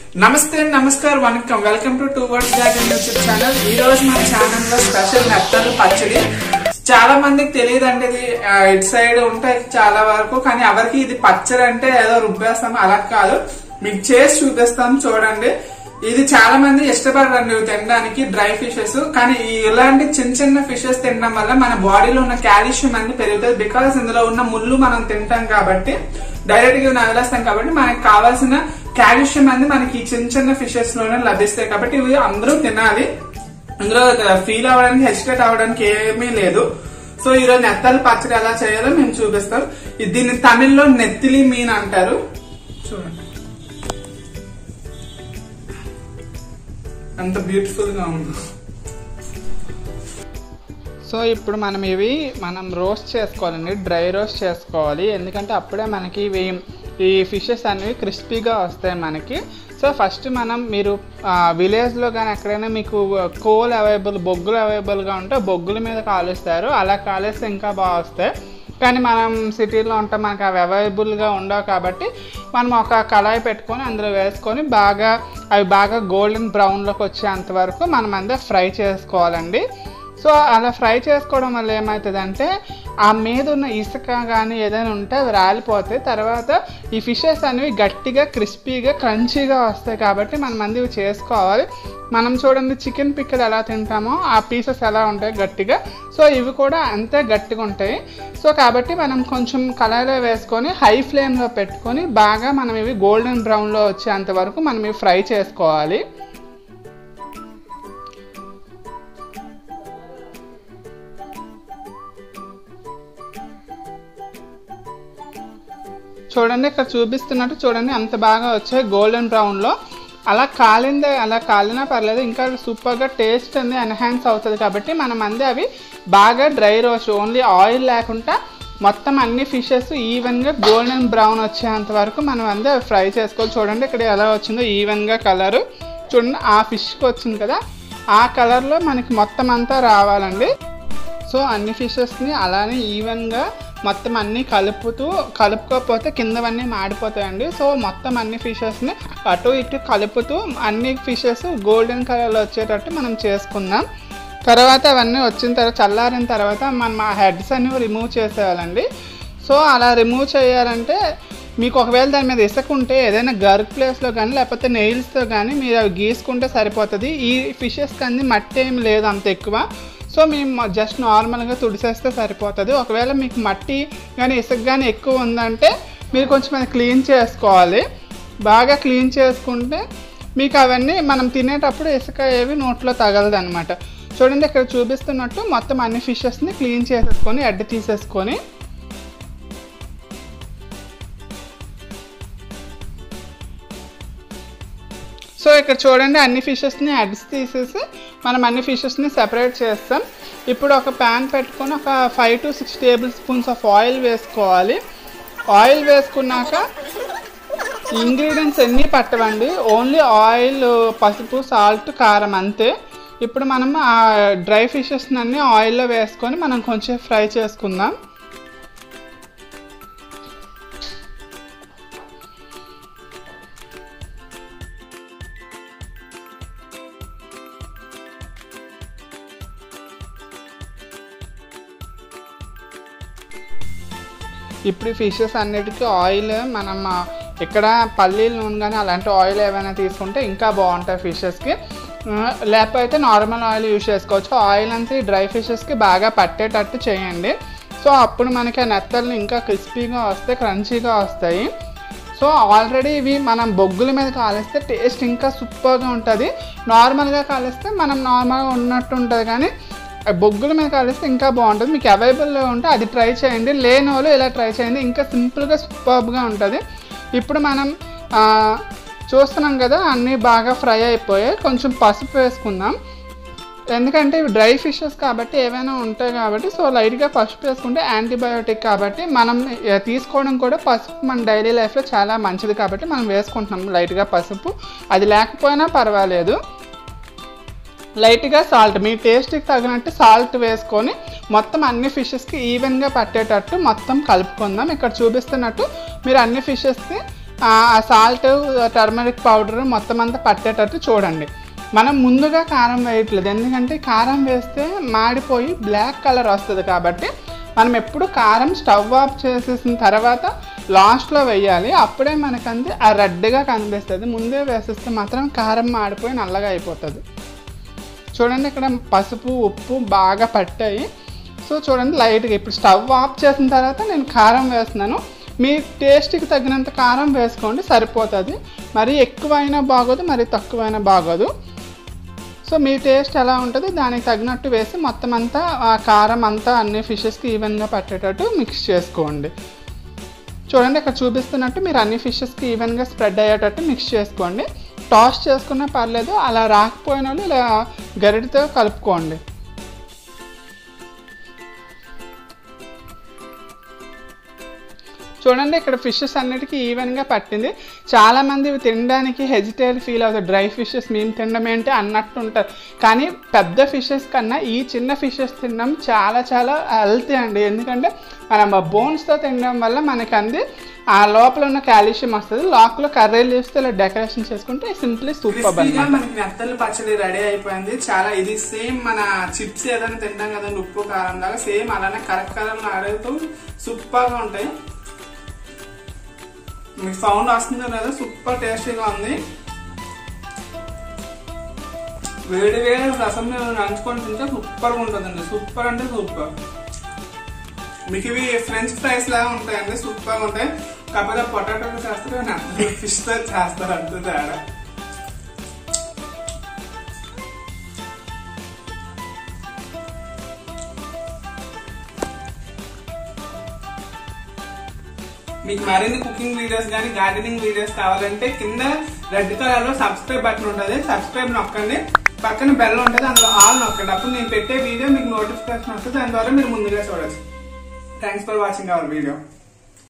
నమస్తే నమస్కారం వనకం welcome to two words garden YouTube channel ఈ రోజు మన ఛానల్ లో స్పెషల్ మెత్తలు పచ్చడి చాలా మందికి తెలియదు అంటే ఇది ఆ, ఇటు సైడ్ ఉంటాయి చాలా వరకు కానీ ఎవరికి ఇది పచ్చడి అంటే ఏదో రుబ్బేస్తాం అలా కాదు మీకు చేసి చూపిస్తాం చూడండి ఇది చాలా మంది ఇష్టపడరండి ఇవి తినడానికి డ్రై ఫిషెస్ కానీ ఈ ఇలాంటి చిన్న చిన్న ఫిషెస్ తినడం వల్ల మన బాడీలో ఉన్న కాల్షియం అనేది పెరుగుతుంది బికాస్ ఇందులో ఉన్న ముళ్ళు మనం తింటాం కాబట్టి డైరెక్ట్ గా నవలేస్తాం కాబట్టి మనకి కావాల్సిన కాల్షియం అనేది మనకి ఈ చిన్న చిన్న ఫిషెస్ లోనే లభిస్తాయి కాబట్టి ఇవి అందరూ తినాలి ఇందులో ఫీల్ అవ్వడానికి హెసిటేట్ అవ్వడానికి ఏమీ లేదు సో ఈ రోజు నెత్తలు పచ్చడి ఎలా చేయాలో మేము చూపిస్తాం ఇది దీన్ని తమిళ్లో నెత్తిలి మీన్ అంటారు చూడండి అంత బ్యూటిఫుల్ గా ఉంది సో ఇప్పుడు మనం ఇవి మనం రోస్ట్ చేసుకోవాలండి డ్రై రోస్ట్ చేసుకోవాలి ఎందుకంటే అప్పుడే మనకి ఇవి ఈ ఫిషెస్ అనేవి క్రిస్పీగా వస్తాయి మనకి సో ఫస్ట్ మనం మీరు విలేజ్లో కానీ ఎక్కడైనా మీకు కోల్ అవైలబుల్ బొగ్గులు అవైలబుల్గా ఉంటే బొగ్గుల మీద కాలుస్తారు అలా కాలేస్తే ఇంకా బాగా వస్తాయి కానీ మనం సిటీలో ఉంటే మనకు అవి అవైలబుల్గా ఉండవు కాబట్టి మనం ఒక కళాయి పెట్టుకొని అందులో వేసుకొని బాగా అవి బాగా గోల్డెన్ బ్రౌన్లోకి వచ్చేంత వరకు మనం అందరూ ఫ్రై చేసుకోవాలండి సో అలా ఫ్రై చేసుకోవడం వల్ల ఏమవుతుందంటే ఆ మీద ఉన్న ఇసుక కానీ ఏదైనా ఉంటే అవి రాలిపోతాయి తర్వాత ఈ ఫిషెస్ అనేవి గట్టిగా క్రిస్పీగా క్రంచీగా వస్తాయి కాబట్టి మనం మంది ఇవి చేసుకోవాలి మనం చూడండి చికెన్ పిక్కలు ఎలా తింటామో ఆ పీసెస్ ఎలా ఉంటాయి గట్టిగా సో ఇవి కూడా అంతే గట్టిగా ఉంటాయి సో కాబట్టి మనం కొంచెం కళాయిలో వేసుకొని హై ఫ్లేమ్లో పెట్టుకొని బాగా మనం ఇవి గోల్డెన్ బ్రౌన్లో వచ్చేంత వరకు మనం ఇవి ఫ్రై చేసుకోవాలి చూడండి ఇక్కడ చూపిస్తున్నట్టు చూడండి అంత బాగా వచ్చాయి గోల్డెన్ బ్రౌన్లో అలా కాలిందే అలా కాలినా పర్లేదు ఇంకా సూపర్గా టేస్ట్ అనేది ఎన్హాన్స్ అవుతుంది కాబట్టి మనం అందే అవి బాగా డ్రై రోస్ట్ ఓన్లీ ఆయిల్ లేకుండా మొత్తం అన్ని ఫిషెస్ ఈవెన్గా గోల్డెన్ బ్రౌన్ వచ్చేంత వరకు మనం అందే అవి ఫ్రై చేసుకోవాలి చూడండి ఇక్కడ ఎలా వచ్చిందో ఈవెన్గా కలరు చూడండి ఆ ఫిష్కి వచ్చింది కదా ఆ కలర్లో మనకి మొత్తం అంతా రావాలండి సో అన్ని ఫిషెస్ని అలానే ఈవెన్గా మొత్తం అన్నీ కలుపుతూ కలుపుకోకపోతే కిందవన్నీ మాడిపోతాయండి సో మొత్తం అన్ని ఫిషెస్ని అటు ఇటు కలుపుతూ అన్ని ఫిషెస్ గోల్డెన్ కలర్లో వచ్చేటట్టు మనం చేసుకుందాం తర్వాత అవన్నీ వచ్చిన తర్వాత చల్లారిన తర్వాత మనం ఆ హెడ్స్ అన్ని రిమూవ్ చేసేయాలండి సో అలా రిమూవ్ చేయాలంటే మీకు ఒకవేళ దాని మీద ఇసుక ఉంటే ఏదైనా గర్క్ ప్లేస్లో కానీ లేకపోతే నెయిల్స్తో కానీ మీరు అవి గీసుకుంటే సరిపోతుంది ఈ ఫిషెస్ కానీ మట్టి ఏమి లేదు అంత ఎక్కువ సో మేము జస్ట్ నార్మల్గా తుడిసేస్తే సరిపోతుంది ఒకవేళ మీకు మట్టి కానీ ఇసుక కానీ ఎక్కువ ఉందంటే మీరు కొంచెం అది క్లీన్ చేసుకోవాలి బాగా క్లీన్ చేసుకుంటే మీకు అవన్నీ మనం తినేటప్పుడు ఇసుక ఏవి నోట్లో తగలదు అనమాట చూడండి ఇక్కడ చూపిస్తున్నట్టు మొత్తం అన్ని ఫిషెస్ని క్లీన్ చేసేసుకొని అడ్డు తీసేసుకొని సో ఇక్కడ చూడండి అన్ని ఫిషెస్ని అడ్స్ తీసేసి మనం అన్ని ఫిషెస్ని సెపరేట్ చేస్తాం ఇప్పుడు ఒక ప్యాన్ పెట్టుకొని ఒక five to six table spoons of oil వేసుకోవాలి ఆయిల్ వేసుకున్నాక ఇంగ్రీడియంట్స్ ఎన్ని పట్టవండి ఓన్లీ ఆయిల్ పసుపు సాల్ట్ కారం అంతే ఇప్పుడు మనం ఆ డ్రై ఫిషెస్ని అన్ని ఆయిల్లో వేసుకొని మనం కొంచెం ఫ్రై చేసుకుందాం ఇప్పుడు ఫిషెస్ అన్నిటికీ ఆయిల్ మనం ఆ, ఇక్కడ పల్లీల నూనె కానీ అలాంటి ఆయిల్ ఏమైనా తీసుకుంటే ఇంకా బాగుంటాయి ఫిషెస్కి ఆ, లేకపోతే నార్మల్ ఆయిల్ యూజ్ చేసుకోవచ్చు ఆయిల్ అంతా ఈ డ్రై ఫిషెస్కి బాగా పట్టేటట్టు చేయండి సో అప్పుడు మనకి ఆ నెత్తలు ఇంకా క్రిస్పీగా వస్తాయి క్రంచీగా వస్తాయి సో ఆల్రెడీ ఇవి మనం బొగ్గుల మీద కాలిస్తే టేస్ట్ ఇంకా సూపర్గా ఉంటుంది నార్మల్గా కాలిస్తే మనం నార్మల్గా ఉన్నట్టు ఉంటుంది కానీ ఆ బొగ్గుల మీద కాలిస్తే ఇంకా బాగుంటుంది మీకు అవైలబుల్లో ఉంటే అది ట్రై చేయండి లేని వాళ్ళు ఇలా ట్రై చేయండి ఇంకా సింపుల్గా సూపర్గా ఉంటుంది ఇప్పుడు మనం ఆ, చూస్తున్నాం కదా అన్నీ బాగా ఫ్రై అయిపోయాయి కొంచెం పసుపు వేసుకుందాం ఎందుకంటే ఇవి డ్రై ఫిషెస్ కాబట్టి ఏవైనా ఉంటాయి కాబట్టి సో లైట్గా పసుపు వేసుకుంటే యాంటీబయోటిక్ కాబట్టి మనం ఆ, తీసుకోవడం కూడా పసుపు మన డైలీ లైఫ్లో చాలా మంచిది కాబట్టి మనం వేసుకుంటున్నాం లైట్గా పసుపు అది లేకపోయినా పర్వాలేదు లైట్గా సాల్ట్ మీ టేస్ట్కి తగినట్టు సాల్ట్ వేసుకొని మొత్తం అన్ని ఫిషెస్కి ఈవెన్గా పట్టేటట్టు మొత్తం కలుపుకుందాం ఇక్కడ చూపిస్తున్నట్టు మీరు అన్ని ఫిషెస్కి ఆ సాల్ట్ టర్మరిక్ పౌడర్ మొత్తం అంతా పట్టేటట్టు చూడండి మనం ముందుగా కారం వేయట్లేదు ఎందుకంటే కారం వేస్తే మాడిపోయి బ్లాక్ కలర్ వస్తుంది కాబట్టి మనం ఎప్పుడు కారం స్టవ్ ఆఫ్ చేసేసిన తర్వాత లాస్ట్లో వేయాలి అప్పుడే మనకంది ఆ రెడ్గా కనిపిస్తుంది ముందే వేసేస్తే మాత్రం కారం మాడిపోయి నల్లగా అయిపోతుంది చూడండి ఇక్కడ పసుపు ఉప్పు బాగా పట్టాయి సో చూడండి లైట్గా ఇప్పుడు స్టవ్ ఆఫ్ చేసిన తర్వాత నేను కారం వేస్తున్నాను మీ టేస్ట్కి తగినంత కారం వేసుకోండి సరిపోతుంది మరి ఎక్కువైనా బాగోదు మరి తక్కువైనా బాగోదు సో మీ టేస్ట్ ఎలా ఉంటుంది దానికి తగినట్టు వేసి మొత్తం అంతా ఆ కారం అంతా అన్ని ఫిషెస్కి ఈవెన్గా పట్టేటట్టు మిక్స్ చేసుకోండి చూడండి ఇక్కడ చూపిస్తున్నట్టు మీరు అన్ని ఫిషెస్కి ఈవెన్గా స్ప్రెడ్ అయ్యేటట్టు మిక్స్ చేసుకోండి టాస్ చేసుకున్నా పర్లేదు అలా రాకపోయిన వాళ్ళు ఇలా గరిటితో కలుపుకోండి చూడండి ఇక్కడ ఫిషెస్ అన్నిటికీ ఈవెన్గా పట్టింది చాలామంది ఇవి తినడానికి హెజిటేట్ ఫీల్ అవుతారు డ్రై ఫిషెస్ మేము తినడం ఏంటి అన్నట్టు ఉంటారు కానీ పెద్ద ఫిషెస్ కన్నా ఈ చిన్న ఫిషెస్ తినడం చాలా చాలా హెల్తీ అండి ఎందుకంటే మనం బోన్స్తో తినడం వల్ల మనకి అంది ఆ లోపల ఉన్న కాల్షియం వస్తుంది లోపల కర్రీ లీవ్స్తో ఇలా డెకరేషన్ చేసుకుంటే సింప్లీ సూపర్ క్రిస్పీగా మనకి నెత్తలు పచ్చడి రెడీ అయిపోయింది చాలా ఇది సేమ్ మన చిప్స్ ఏదైనా తింటాం కదండి ఉప్పు కారం లాగా సేమ్ అలానే కరెక్ట్ కలర్ ఆడుతూ సూపర్ గా ఉంటాయి మీకు సౌండ్ వస్తుందో లేదో సూపర్ టేస్టీగా ఉంది వేడి వేడి రసం మీద నంచుకొని తింటే సూపర్ గా ఉంటుందండి సూపర్ అంటే సూపర్ మీకు ఇవి ఫ్రెంచ్ ఫ్రైస్ లాగా ఉంటాయండి సూపర్ గా ఉంటాయి కాకపోతే పొటాటో చేస్తారు ఫిష్ తో చేస్తారు అంతే తేడా మీకు మరిన్ని కుకింగ్ వీడియోస్ కానీ గార్డెనింగ్ వీడియోస్ కావాలంటే కింద రెడ్ కలర్ లో సబ్స్క్రైబ్ బటన్ ఉంటుంది సబ్స్క్రైబ్ నొక్కండి పక్కన బెల్ ఉంటుంది అందులో ఆల్ నొక్కండి అప్పుడు నేను పెట్టే వీడియో మీకు నోటిఫికేషన్ వస్తుంది దాని ద్వారా మీరు ముందుగా చూడొచ్చు thanks for watching our video